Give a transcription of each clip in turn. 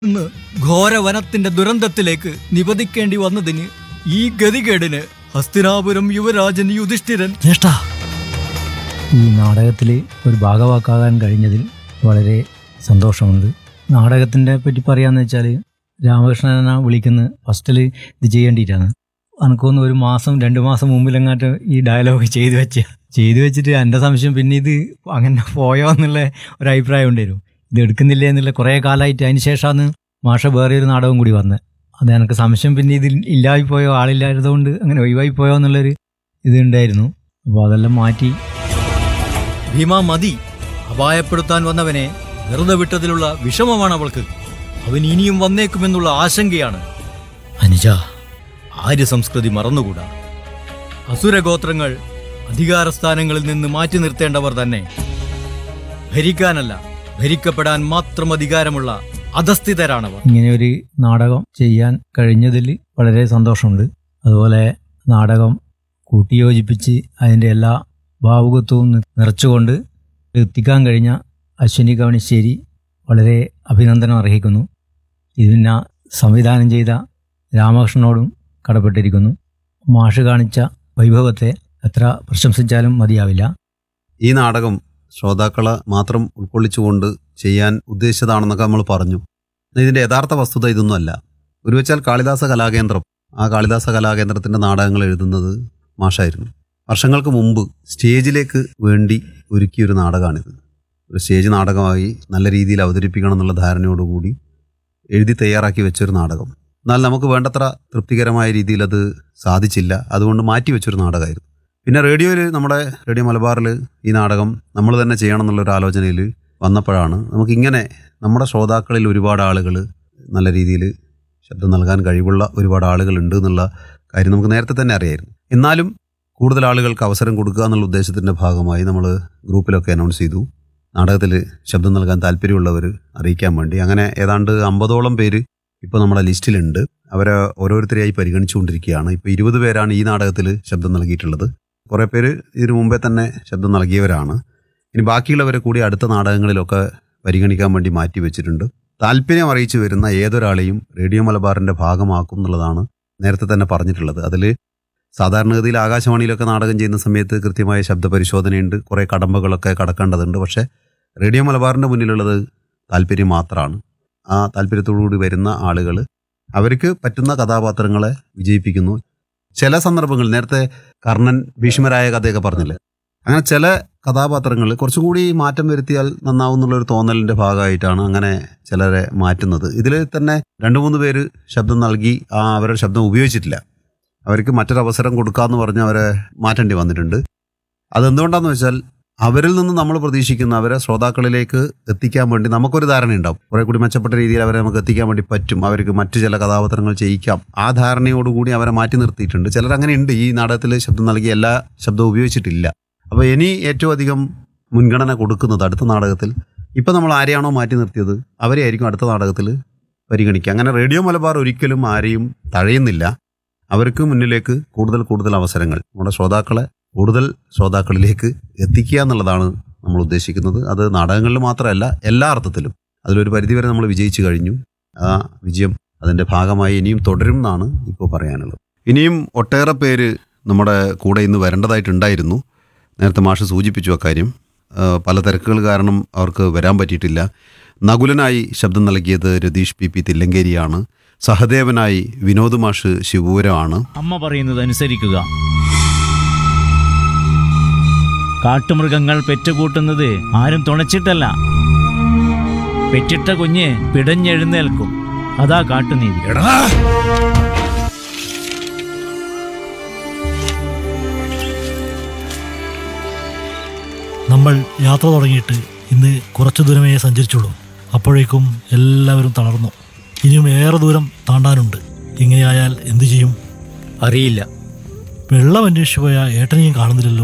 നിന്ന് ഘോരവനത്തിന്റെ ദുരന്തത്തിലേക്ക് നിപതിക്കേണ്ടി വന്നതിന് ഈ ഗതികേടിന് ഹസ്തിനാപുരം യുവരാജൻ യുധിഷ്ഠിരൻ ജ്യേഷ്ഠ ഈ നാടകത്തിൽ ഒരു ഭാഗവാക്കാകാൻ കഴിഞ്ഞതിൽ വളരെ സന്തോഷമുണ്ട് നാടകത്തിൻ്റെ പറ്റി പറയാന്ന് വെച്ചാൽ രാമകൃഷ്ണനെ വിളിക്കുന്ന ഫസ്റ്റിൽ ഇത് ചെയ്യേണ്ടിയിട്ടാണ് എനിക്കൊന്ന് ഒരു മാസം രണ്ട് മാസം മുമ്പിലെങ്ങാട്ട് ഈ ഡയലോഗ് ചെയ്തു വെച്ച ചെയ്തു വെച്ചിട്ട് എൻ്റെ സംശയം പിന്നെ ഇത് അങ്ങനെ പോയോ എന്നുള്ള ഒരു അഭിപ്രായം ഉണ്ടായിരുന്നു ഇത് എടുക്കുന്നില്ല എന്നുള്ള കുറേ കാലമായിട്ട് അതിന് ശേഷമാണ് മാഷ വേറെ ഒരു നാടകം കൂടി വന്നത് അത് എനിക്ക് സംശയം പിന്നെ ഇതിൽ ഇല്ലായി പോയോ ആളില്ലാത്തതുകൊണ്ട് അങ്ങനെ ഒഴിവായി പോയോ എന്നുള്ളൊരു ഇത് ഉണ്ടായിരുന്നു അപ്പോൾ അതെല്ലാം മാറ്റി ഭീമ മതി അപായപ്പെടുത്താൻ വന്നവനെ വെറുതെ വിട്ടതിലുള്ള വിഷമമാണ് അവൾക്ക് അവൻ ഇനിയും വന്നേക്കുമെന്നുള്ള ആശങ്കയാണ് അനുജ ആര്യ സംസ്കൃതി മറന്നുകൂടാ അസുരഗോത്രങ്ങൾ അധികാരസ്ഥാനങ്ങളിൽ നിന്ന് മാറ്റി നിർത്തേണ്ടവർ തന്നെ ഭരിക്കാനല്ല ഭരിക്കപ്പെടാൻ മാത്രം അധികാരമുള്ള അധസ്ഥിതരാണവർ ഇങ്ങനെ ഒരു നാടകം ചെയ്യാൻ കഴിഞ്ഞതിൽ വളരെ സന്തോഷമുണ്ട് അതുപോലെ നാടകം കൂട്ടിയോജിപ്പിച്ച് അതിൻ്റെ എല്ലാ ഭാവുകത്വവും നി- നിറച്ചുകൊണ്ട് എത്തിക്കാൻ കഴിഞ്ഞ അശ്വിനി കവണിശ്ശേരി വളരെ അഭിനന്ദനം അർഹിക്കുന്നു ഇതിനെ സംവിധാനം ചെയ്ത രാമകൃഷ്ണനോടും കടപ്പെട്ടിരിക്കുന്നു മാഷ് കാണിച്ച വൈഭവത്തെ എത്ര പ്രശംസിച്ചാലും മതിയാവില്ല ഈ നാടകം ശ്രോതാക്കളെ മാത്രം ഉൾക്കൊള്ളിച്ചുകൊണ്ട് ചെയ്യാൻ ഉദ്ദേശിച്ചതാണെന്നൊക്കെ നമ്മൾ പറഞ്ഞു എന്നാൽ ഇതിന്റെ യഥാർത്ഥ വസ്തുത ഇതൊന്നുമല്ല ഒരു വെച്ചാൽ കാളിദാസ കലാകേന്ദ്രം ആ കാളിദാസ കലാകേന്ദ്രത്തിന്റെ നാടകങ്ങൾ എഴുതുന്നത് മാഷായിരുന്നു വർഷങ്ങൾക്ക് മുമ്പ് സ്റ്റേജിലേക്ക് വേണ്ടി ഒരുക്കിയൊരു നാടകമാണിത് ഒരു സ്റ്റേജ് നാടകമായി നല്ല രീതിയിൽ അവതരിപ്പിക്കണം എന്നുള്ള ധാരണയോടുകൂടി എഴുതി തയ്യാറാക്കി വെച്ചൊരു നാടകം എന്നാൽ നമുക്ക് വേണ്ടത്ര തൃപ്തികരമായ രീതിയിൽ അത് സാധിച്ചില്ല അതുകൊണ്ട് മാറ്റി വെച്ചൊരു നാടകമായിരുന്നു പിന്നെ റേഡിയോയിൽ നമ്മുടെ റേഡിയോ മലബാറിൽ ഈ നാടകം നമ്മൾ തന്നെ ചെയ്യണം എന്നുള്ളൊരു ആലോചനയിൽ വന്നപ്പോഴാണ് നമുക്കിങ്ങനെ നമ്മുടെ ശ്രോതാക്കളിൽ ഒരുപാട് ആളുകൾ നല്ല രീതിയിൽ ശബ്ദം നൽകാൻ കഴിവുള്ള ഒരുപാട് ആളുകളുണ്ട് എന്നുള്ള കാര്യം നമുക്ക് നേരത്തെ തന്നെ അറിയായിരുന്നു എന്നാലും കൂടുതൽ ആളുകൾക്ക് അവസരം കൊടുക്കുക എന്നുള്ള ഉദ്ദേശത്തിൻ്റെ ഭാഗമായി നമ്മൾ ഗ്രൂപ്പിലൊക്കെ അനൗൺസ് ചെയ്തു നാടകത്തിൽ ശബ്ദം നൽകാൻ താല്പര്യമുള്ളവർ അറിയിക്കാൻ വേണ്ടി അങ്ങനെ ഏതാണ്ട് അമ്പതോളം പേര് ഇപ്പോൾ നമ്മുടെ ലിസ്റ്റിലുണ്ട് അവരെ ഓരോരുത്തരെയായി പരിഗണിച്ചുകൊണ്ടിരിക്കുകയാണ് ഇപ്പോൾ ഇരുപത് പേരാണ് ഈ നാടകത്തിൽ ശബ്ദം നൽകിയിട്ടുള്ളത് കുറേ പേര് ഇതിനു മുമ്പേ തന്നെ ശബ്ദം നൽകിയവരാണ് ഇനി ബാക്കിയുള്ളവരെ കൂടി അടുത്ത നാടകങ്ങളിലൊക്കെ പരിഗണിക്കാൻ വേണ്ടി മാറ്റി വെച്ചിട്ടുണ്ട് താല്പര്യം അറിയിച്ചു വരുന്ന ഏതൊരാളെയും റേഡിയോ മലബാറിന്റെ ഭാഗമാക്കും എന്നുള്ളതാണ് നേരത്തെ തന്നെ പറഞ്ഞിട്ടുള്ളത് അതിൽ സാധാരണഗതിയിൽ ആകാശവാണിയിലൊക്കെ നാടകം ചെയ്യുന്ന സമയത്ത് കൃത്യമായ ശബ്ദ പരിശോധനയുണ്ട് കുറേ കടമ്പകളൊക്കെ കടക്കേണ്ടതുണ്ട് പക്ഷേ റേഡിയോ മലബാറിന്റെ മുന്നിലുള്ളത് താല്പര്യം മാത്രമാണ് ആ താല്പര്യത്തോടുകൂടി വരുന്ന ആളുകൾ അവർക്ക് പറ്റുന്ന കഥാപാത്രങ്ങളെ വിജയിപ്പിക്കുന്നു ചില സന്ദർഭങ്ങളിൽ നേരത്തെ കർണൻ ഭീഷ്മരായ കഥയൊക്കെ പറഞ്ഞില്ലേ അങ്ങനെ ചില കഥാപാത്രങ്ങൾ കുറച്ചും കൂടി മാറ്റം വരുത്തിയാൽ നന്നാവും എന്നുള്ളൊരു തോന്നലിന്റെ ഭാഗമായിട്ടാണ് അങ്ങനെ ചിലരെ മാറ്റുന്നത് ഇതിൽ തന്നെ രണ്ട് മൂന്ന് പേര് ശബ്ദം നൽകി ആ അവരുടെ ശബ്ദം ഉപയോഗിച്ചിട്ടില്ല അവർക്ക് മറ്റൊരു അവസരം കൊടുക്കാമെന്ന് പറഞ്ഞ് അവരെ മാറ്റേണ്ടി വന്നിട്ടുണ്ട് അതെന്തുകൊണ്ടാന്ന് വെച്ചാൽ അവരിൽ നിന്ന് നമ്മൾ പ്രതീക്ഷിക്കുന്ന അവരെ ശ്രോതാക്കളിലേക്ക് എത്തിക്കാൻ വേണ്ടി നമുക്കൊരു ധാരണയുണ്ടാവും കുറെ കൂടി മെച്ചപ്പെട്ട രീതിയിൽ അവരെ നമുക്ക് എത്തിക്കാൻ വേണ്ടി പറ്റും അവർക്ക് മറ്റു ചില കഥാപാത്രങ്ങൾ ചെയ്യിക്കാം ആ ധാരണയോടുകൂടി അവരെ മാറ്റി നിർത്തിയിട്ടുണ്ട് ചിലർ അങ്ങനെ ഉണ്ട് ഈ നാടകത്തിൽ ശബ്ദം നൽകി എല്ലാ ശബ്ദവും ഉപയോഗിച്ചിട്ടില്ല അപ്പോൾ ഇനി ഏറ്റവും അധികം മുൻഗണന കൊടുക്കുന്നത് അടുത്ത നാടകത്തിൽ ഇപ്പം നമ്മൾ ആരെയാണോ മാറ്റി നിർത്തിയത് അവരെ ആയിരിക്കും അടുത്ത നാടകത്തിൽ പരിഗണിക്കുക അങ്ങനെ റേഡിയോ മലബാർ ഒരിക്കലും ആരെയും തഴയുന്നില്ല അവർക്ക് മുന്നിലേക്ക് കൂടുതൽ കൂടുതൽ അവസരങ്ങൾ നമ്മുടെ ശ്രോതാക്കളെ കൂടുതൽ ശ്രോതാക്കളിലേക്ക് എത്തിക്കുക എന്നുള്ളതാണ് നമ്മൾ ഉദ്ദേശിക്കുന്നത് അത് നാടകങ്ങളിൽ മാത്രമല്ല എല്ലാ അർത്ഥത്തിലും അതിലൊരു പരിധിവരെ നമ്മൾ വിജയിച്ചു കഴിഞ്ഞു ആ വിജയം അതിൻ്റെ ഭാഗമായി ഇനിയും തുടരും എന്നാണ് ഇപ്പോൾ പറയാനുള്ളത് ഇനിയും ഒട്ടേറെ പേര് നമ്മുടെ കൂടെ ഇന്ന് വരേണ്ടതായിട്ടുണ്ടായിരുന്നു നേരത്തെ മാഷ് സൂചിപ്പിച്ചു അക്കാര്യം ആ, പല തിരക്കുകൾ കാരണം അവർക്ക് വരാൻ പറ്റിയിട്ടില്ല നകുലനായി ശബ്ദം നൽകിയത് രതീഷ് പി പി തില്ലങ്കേരിയാണ് സഹദേവനായി വിനോദ് മാഷ് ശിവപുരമാണ് അമ്മ പറയുന്നത് അനുസരിക്കുക കാട്ടുമൃഗങ്ങൾ പെറ്റുകൂട്ടുന്നത് ആരും തുണച്ചിട്ടല്ല പെറ്റിട്ട കുഞ്ഞ് പിടഞ്ഞെഴുന്നേൽക്കും അതാ കാട്ടുനീതി നമ്മൾ യാത്ര തുടങ്ങിയിട്ട് ഇന്ന് കുറച്ചു ദൂരമേ സഞ്ചരിച്ചുള്ളൂ അപ്പോഴേക്കും എല്ലാവരും തളർന്നു ഇനിയും ഏറെ ദൂരം താണ്ടാനുണ്ട് ഇങ്ങനെയായാൽ എന്തു ചെയ്യും അറിയില്ല വെള്ളം അന്വേഷിച്ചു പോയ ഏട്ടനെയും കാണുന്നില്ലല്ലോ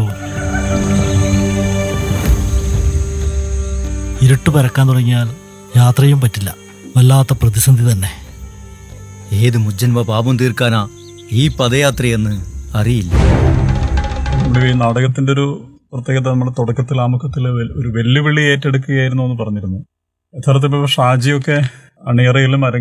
ഇരുട്ട് പരക്കാൻ തുടങ്ങിയാൽ യാത്രയും പറ്റില്ല വല്ലാത്ത പ്രതിസന്ധി തന്നെ ഏത് മുജ്ജന്മ പാപം തീർക്കാനാ ഈ പദയാത്രയെന്ന് അറിയില്ല നമ്മുടെ ഈ നാടകത്തിന്റെ ഒരു പ്രത്യേകത നമ്മുടെ തുടക്കത്തിൽ ആമുഖത്തിൽ ഒരു വെല്ലുവിളി ഏറ്റെടുക്കുകയായിരുന്നു എന്ന് പറഞ്ഞിരുന്നു യഥാർത്ഥത്തിൽ ഇപ്പോൾ ഷാജിയൊക്കെ അണിയറയിലും അര